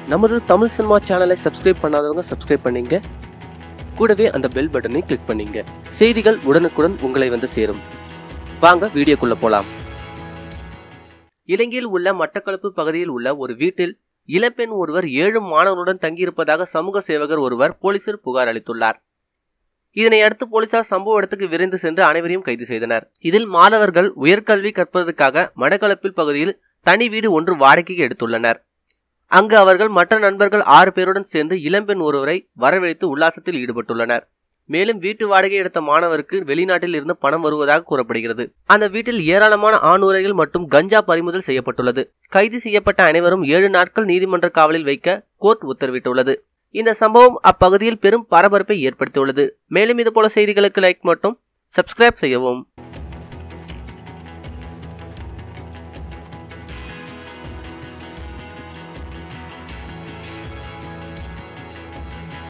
நமது தமிழ் சினிமா சேனலை சப்ஸ்கிரைப் பண்ணாதவங்க சப்ஸ்கிரைப் பண்ணீங்க கூடவே அந்த பெல் பட்டனை கிளிக் பண்ணீங்க செய்திகள் உடனுக்குடன் உங்களை வந்து சேரும் வாங்க வீடியோக்குள்ள போலாம் இலங்கையில் உள்ள மட்டக்களப்பு பகுதியில் உள்ள ஒரு வீட்டில் இளம்பெண் ஒருவர் ஏழு மாணவர்களுடன் தங்கியிருப்பதாக சமூக சேவகர் ஒருவர் போலீசில் புகார் அளித்துள்ளார் இதனை அடுத்து போலீசார் சம்பவ இடத்துக்கு விரைந்து சென்று அனைவரையும் கைது செய்தனர் இதில் மாணவர்கள் உயர்கல்வி கற்பதற்காக மடக்களப்பில் பகுதியில் தனி வீடு ஒன்று வாடகைக்கு எடுத்துள்ளனர் அங்கு அவர்கள் மற்ற நண்பர்கள் ஆறு பேருடன் சேர்ந்து இளம்பெண் ஒருவரை வரவழைத்து உல்லாசத்தில் ஈடுபட்டுள்ளனர் மேலும் வீட்டு வாடகை எடுத்த மாணவருக்கு வெளிநாட்டில் இருந்து பணம் வருவதாக கூறப்படுகிறது அந்த வீட்டில் ஏராளமான ஆணுரைகள் மற்றும் கஞ்சா பறிமுதல் செய்யப்பட்டுள்ளது கைது செய்யப்பட்ட அனைவரும் ஏழு நாட்கள் நீதிமன்ற காவலில் வைக்க கோர்ட் உத்தரவிட்டுள்ளது இந்த சம்பவம் அப்பகுதியில் பெரும் பரபரப்பை ஏற்படுத்தியுள்ளது மேலும் இதுபோல செய்திகளுக்கு லைக் மற்றும் சப்ஸ்கிரைப் செய்யவும்